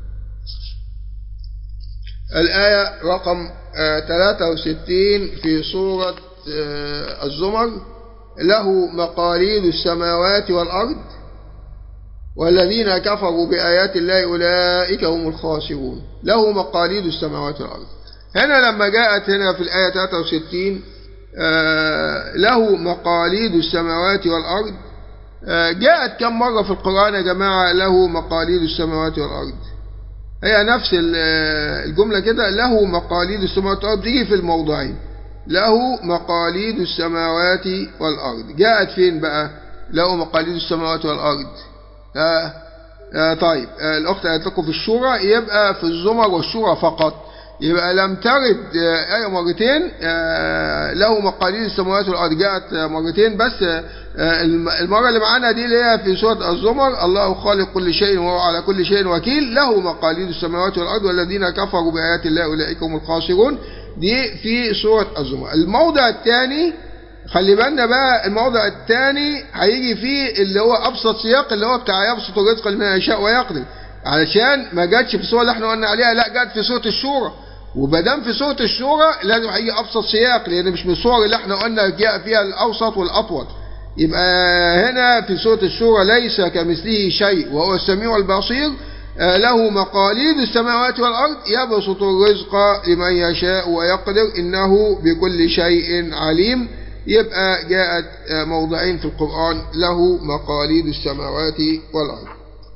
الايه رقم 63 في سوره الزمر له مقاليد السماوات والارض والذين كفروا بآيات الله أولئك هم الخاسرون له مقاليد السماوات والأرض هنا لما جاءت هنا في الآية 63 آه له مقاليد السماوات والأرض آه جاءت كم مرة في القرآن يا جماعة له مقاليد السماوات والأرض هي نفس الجملة كده له مقاليد السماوات والأرض تيجي في الموضعين له مقاليد السماوات والأرض جاءت فين بقى له مقاليد السماوات والأرض آه آه طيب آه الأخت قالت لكم في الشورى يبقى في الزمر والشورى فقط يبقى لم ترد آية مرتين له مقاليد السماوات والأرض جاءت مرتين بس المرة اللي معانا دي اللي هي في سورة الزمر الله خالق كل شيء وهو على كل شيء وكيل له مقاليد السماوات والأرض والذين كفروا بآيات الله أولئك هم الخاسرون دي في سورة الزمر الموضع الثاني خلي بالنا بقى الموضع الثاني هيجي فيه اللي هو ابسط سياق اللي هو بتاع يبسط الرزق لمن يشاء ويقدر علشان ما جاتش في الصوره اللي احنا قلنا عليها لا جت في سوره الشورى وبدام في سوره الشورى لازم هيجي ابسط سياق لان مش من الصور اللي احنا قلنا جاء فيها الاوسط والاطول يبقى هنا في سوره الشورى ليس كمثله شيء وهو السميع البصير له مقاليد السماوات والارض يبسط الرزق لمن يشاء ويقدر انه بكل شيء عليم يبقى جاءت موضعين في القرآن له مقاليد السماوات والأرض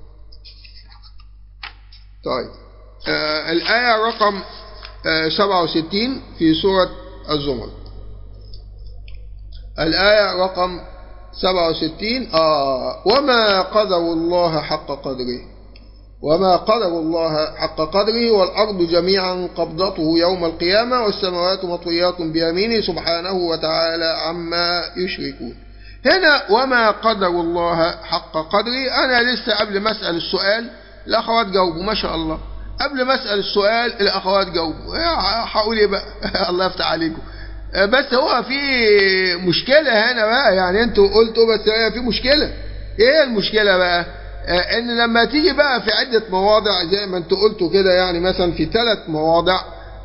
طيب آه الآية رقم آه 67 في سورة الزمر الآية رقم 67 آه وما قدر الله حق قدره وما قدر الله حق قدره والأرض جميعا قبضته يوم القيامة والسماوات مطويات بيمينه سبحانه وتعالى عما يشركون هنا وما قدر الله حق قدره أنا لسه قبل ما أسأل السؤال الأخوات جاوبوا ما شاء الله قبل ما أسأل السؤال الأخوات جاوبوا هقول إيه بقى الله يفتح عليكم بس هو في مشكلة هنا بقى يعني انتوا قلتوا بس هي في مشكلة ايه المشكلة بقى ان لما تيجي بقى في عدة مواضع زي ما انتوا قلتوا كده يعني مثلا في ثلاث مواضع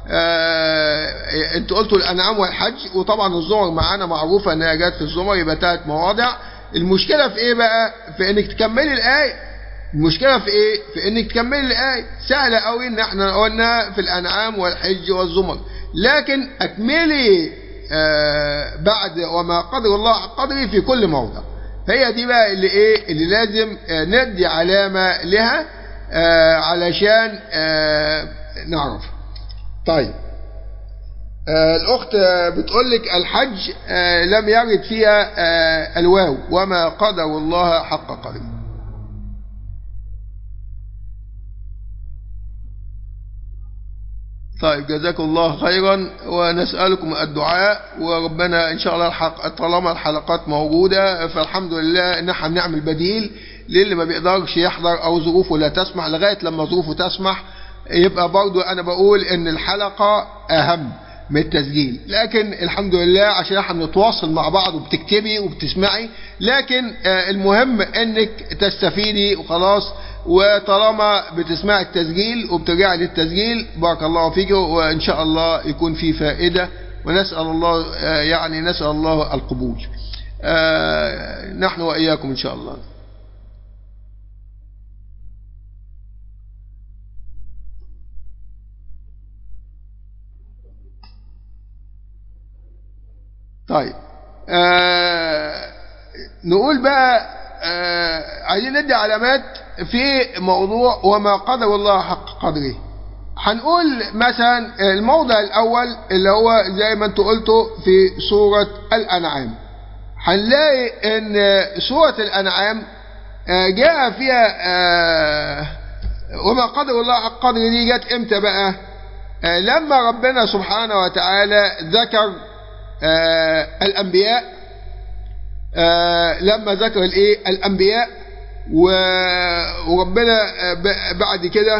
انتوا قلتوا الانعام والحج وطبعا الزمر معانا معروفة انها جت في الزمر يبقى ثلاث مواضع المشكلة في ايه بقى في انك تكملي الايه المشكلة في ايه في انك تكملي الايه سهلة قوي ان احنا قلنا في الانعام والحج والزمر لكن اكملي بعد وما قدر الله قدري في كل موضع هي دي بقى اللي ايه اللي لازم ندي علامة لها آه علشان آه نعرف طيب آه الاخت بتقول لك الحج لم يرد فيها الواو وما قدر الله حق قدره طيب جزاكم الله خيرا ونسألكم الدعاء وربنا إن شاء الله الحق طالما الحلقات موجودة فالحمد لله إن احنا بنعمل بديل للي ما بيقدرش يحضر أو ظروفه لا تسمح لغاية لما ظروفه تسمح يبقى برضو أنا بقول إن الحلقة أهم من التسجيل لكن الحمد لله عشان احنا بنتواصل مع بعض وبتكتبي وبتسمعي لكن آه، المهم انك تستفيدي وخلاص وطالما بتسمعي التسجيل وبترجعي للتسجيل بارك الله فيك وان شاء الله يكون في فائده ونسال الله آه، يعني نسال الله القبول آه، نحن واياكم ان شاء الله طيب آه نقول بقى آه عايزين ندي علامات في موضوع وما قدر الله حق قدره هنقول مثلا الموضع الاول اللي هو زي ما انتوا قلتوا في سورة الانعام هنلاقي ان سورة الانعام آه جاء فيها آه وما قدر الله حق قدره دي جت امتى بقى آه لما ربنا سبحانه وتعالى ذكر آه الأنبياء آه لما ذكر الايه الأنبياء وربنا آه بعد كده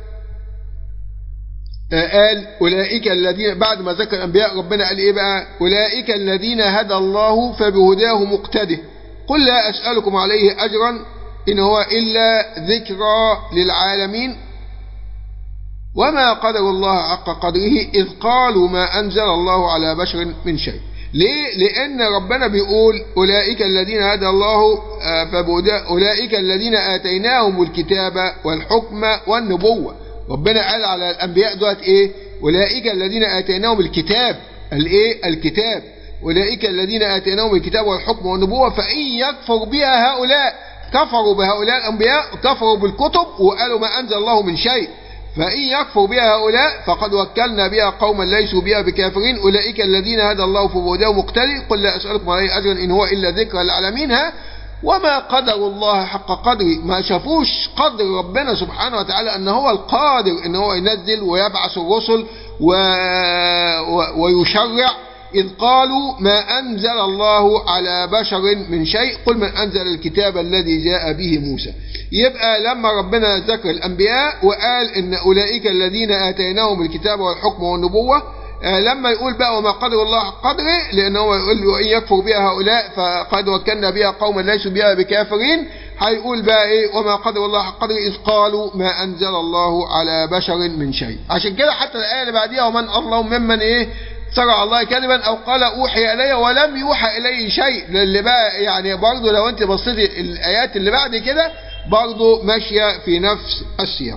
قال أولئك الذين بعد ما ذكر الأنبياء ربنا قال إيه بقى أولئك الذين هدى الله فبهداه مقتده قل لا أسألكم عليه أجرا إن هو إلا ذكرى للعالمين وما قدر الله حق قدره إذ قالوا ما أنزل الله على بشر من شيء ليه؟ لأن ربنا بيقول أولئك الذين هدى الله فبودا أولئك الذين آتيناهم الكتاب والحكم والنبوة ربنا قال على الأنبياء دوت إيه أولئك الذين آتيناهم الكتاب الإيه الكتاب أولئك الذين آتيناهم الكتاب والحكم والنبوة فإن يكفر بها هؤلاء كفروا بهؤلاء الأنبياء كفروا بالكتب وقالوا ما أنزل الله من شيء فإن يكفر بها هؤلاء فقد وكلنا بها قوما ليسوا بها بكافرين أولئك الذين هدى الله فبهداه مقتدي قل لا أسألكم عليه أجرا إن هو إلا ذكرى للعالمين ها وما قدر الله حق قدره ما شافوش قدر ربنا سبحانه وتعالى أن هو القادر أن هو ينزل ويبعث الرسل و... و... ويشرع إذ قالوا ما أنزل الله على بشر من شيء قل من أنزل الكتاب الذي جاء به موسى يبقى لما ربنا ذكر الأنبياء وقال إن أولئك الذين آتيناهم الكتاب والحكم والنبوة لما يقول بقى وما قدر الله قدره لأنه يقول وإن يكفر بها هؤلاء فقد وكلنا بها قوما ليسوا بها بكافرين هيقول بقى إيه وما قدر الله قدره إذ قالوا ما أنزل الله على بشر من شيء عشان كده حتى الآية اللي بعديها ومن الله ممن إيه سرع الله كذبا او قال اوحي الي ولم يوحى الي شيء اللي بقى يعني برضه لو انت بصيتي الايات اللي بعد كده برضه ماشيه في نفس السياق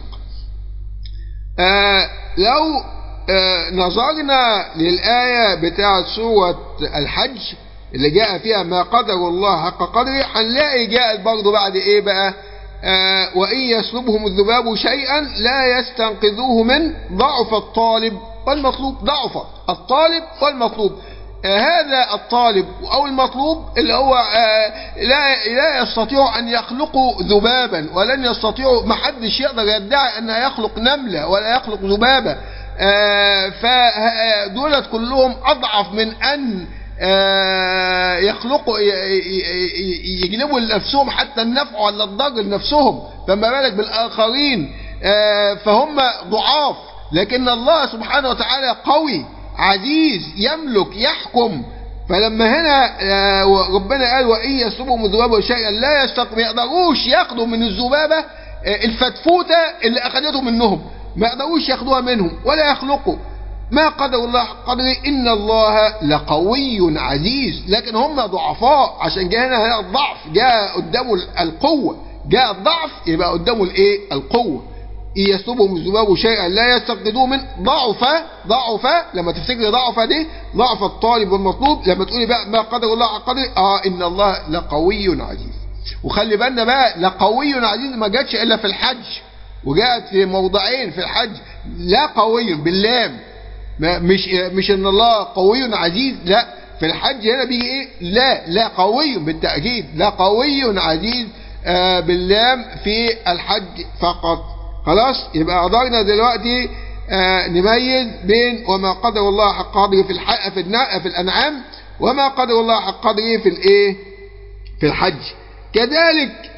آه لو آه نظرنا للايه بتاعه سوره الحج اللي جاء فيها ما قدر الله حق قدره هنلاقي جاءت برضه بعد ايه بقى آه وان يسلبهم الذباب شيئا لا يستنقذوه من ضعف الطالب والمطلوب ضعف الطالب والمطلوب آه هذا الطالب أو المطلوب اللي هو آه لا لا يستطيع أن يخلقوا ذبابا ولن يستطيعوا ما حدش يقدر يدعي أن يخلق نملة ولا يخلق ذبابة آه فدولت كلهم أضعف من أن يخلقوا يجلبوا لنفسهم حتى النفع ولا الضر لنفسهم فما بالك بالآخرين فهم ضعاف لكن الله سبحانه وتعالى قوي عزيز يملك يحكم فلما هنا ربنا قال وإن يسلبهم الذبابة شيئا لا يستقبل ما يقدروش ياخدوا من الذبابة الفتفوتة اللي أخذته منهم ما يقدروش ياخدوها منهم ولا يخلقوا ما قدر الله قدره إن الله لقوي عزيز لكن هم ضعفاء عشان جاء هنا الضعف جاء قدامه القوة جاء الضعف يبقى قدامه الايه القوة إن يسلبهم الذباب شيئا لا يستفقدوه من ضعف ضعف لما تفتكر ضعف دي ضعف الطالب والمطلوب لما تقولي بقى ما قدر الله على قدر اه ان الله لقوي عزيز وخلي بالنا بقى لقوي عزيز ما جاتش الا في الحج وجاءت في موضعين في الحج لا قوي باللام ما مش مش ان الله قوي عزيز لا في الحج هنا بيجي ايه لا لا قوي بالتاكيد لا قوي عزيز آه باللام في الحج فقط خلاص يبقى قدرنا دلوقتي آه نميز بين وما قدر الله حق قدره في الحق في الناء في الانعام وما قدر الله حق قدره في الايه في الحج كذلك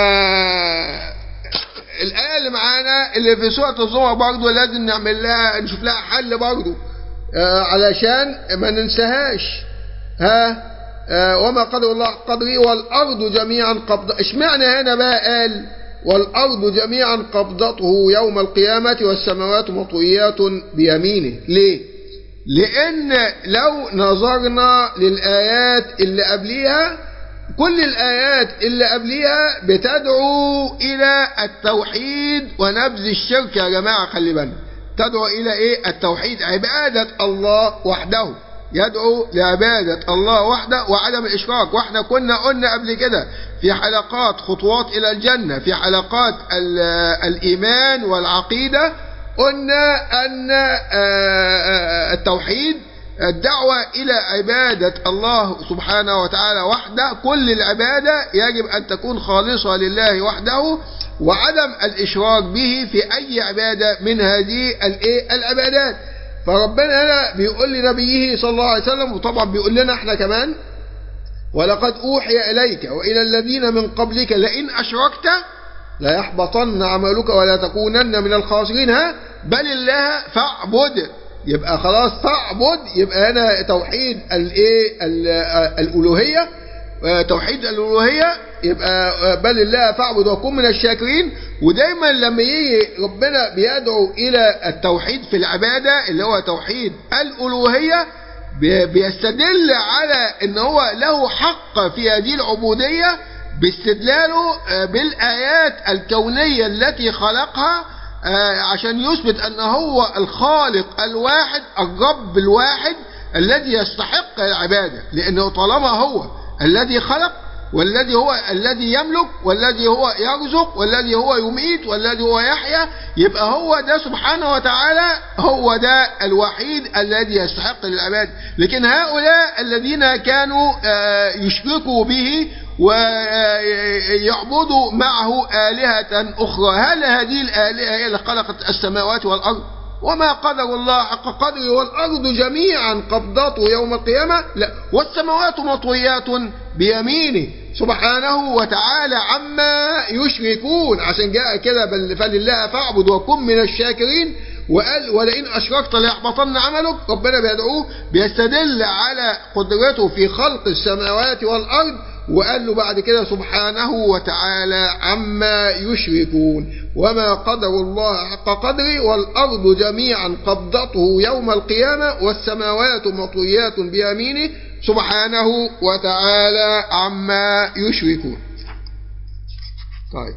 آه الآية اللي معانا اللي في سورة الزمر برضه لازم نعمل لها نشوف لها حل برضه آه علشان ما ننساهاش ها آه وما قدر الله قدري والأرض جميعا قبض اشمعنى هنا بقى قال والأرض جميعا قبضته يوم القيامة والسماوات مطويات بيمينه ليه لأن لو نظرنا للآيات اللي قبليها كل الآيات اللي قبليها بتدعو إلى التوحيد ونبذ الشرك يا جماعة خلي بالنا تدعو إلى إيه التوحيد عبادة الله وحده يدعو لعبادة الله وحده وعدم الإشراك واحنا كنا قلنا قبل كده في حلقات خطوات إلى الجنة في حلقات الإيمان والعقيدة قلنا أن التوحيد الدعوة إلى عبادة الله سبحانه وتعالى وحده كل العبادة يجب أن تكون خالصة لله وحده وعدم الإشراك به في أي عبادة من هذه العبادات فربنا هنا بيقول لنبيه صلى الله عليه وسلم وطبعا بيقول لنا احنا كمان ولقد أوحي إليك وإلى الذين من قبلك لئن أشركت لا يحبطن عملك ولا تكونن من الخاسرين ها بل الله فاعبد يبقى خلاص فاعبد يبقى هنا توحيد الايه الالوهيه توحيد الالوهيه يبقى بل الله فاعبد وكن من الشاكرين ودايما لما يجي ربنا بيدعو الى التوحيد في العباده اللي هو توحيد الالوهيه بيستدل على ان هو له حق في هذه العبوديه باستدلاله بالايات الكونيه التي خلقها عشان يثبت ان هو الخالق الواحد الرب الواحد الذي يستحق العباده لانه طالما هو الذي خلق والذي هو الذي يملك والذي هو يرزق والذي هو يميت والذي هو يحيا يبقى هو ده سبحانه وتعالى هو ده الوحيد الذي يستحق العباد لكن هؤلاء الذين كانوا يشركوا به ويعبدوا معه آلهة أخرى هل هذه الآلهة هي اللي خلقت السماوات والأرض وما قدر الله حق قدره والأرض جميعا قبضته يوم القيامة لا والسماوات مطويات بيمينه سبحانه وتعالى عما يشركون عشان جاء كده بل فلله فاعبد وكن من الشاكرين وقال ولئن أشركت ليحبطن عملك ربنا بيدعوه بيستدل على قدرته في خلق السماوات والأرض وقال له بعد كده سبحانه وتعالى عما يشركون وما قدر الله حق قدره والأرض جميعا قبضته يوم القيامة والسماوات مطويات بيمينه سبحانه وتعالى عما يشركون طيب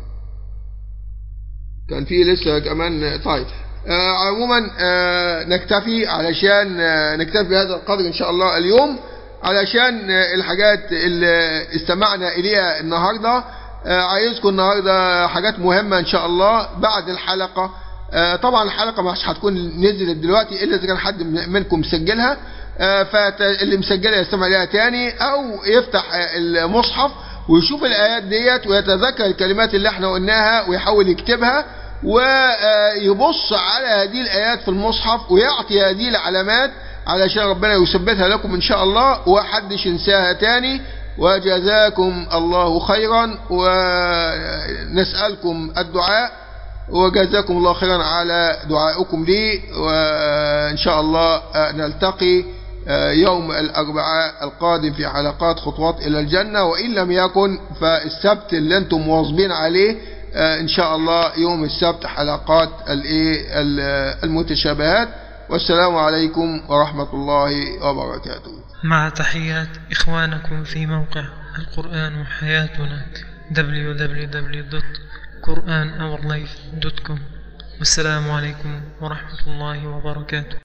كان في لسه كمان طيب آه عموما آه نكتفي علشان آه نكتفي بهذا القدر ان شاء الله اليوم علشان الحاجات اللي استمعنا إليها النهاردة عايزكم النهاردة حاجات مهمة إن شاء الله بعد الحلقة طبعا الحلقة مش هتكون نزلت دلوقتي إلا إذا كان حد منكم مسجلها فاللي مسجلها يستمع إليها تاني أو يفتح المصحف ويشوف الآيات ديت ويتذكر الكلمات اللي احنا قلناها ويحاول يكتبها ويبص على هذه الآيات في المصحف ويعطي هذه العلامات علشان ربنا يثبتها لكم إن شاء الله وحدش ينساها تاني وجزاكم الله خيرا ونسألكم الدعاء وجزاكم الله خيرا على دعائكم لي وإن شاء الله نلتقي يوم الأربعاء القادم في حلقات خطوات إلى الجنة وإن لم يكن فالسبت اللي أنتم مواظبين عليه إن شاء الله يوم السبت حلقات المتشابهات والسلام عليكم ورحمة الله وبركاته مع تحيات إخوانكم في موقع القرآن حياتنا www.quranourlife.com والسلام عليكم ورحمة الله وبركاته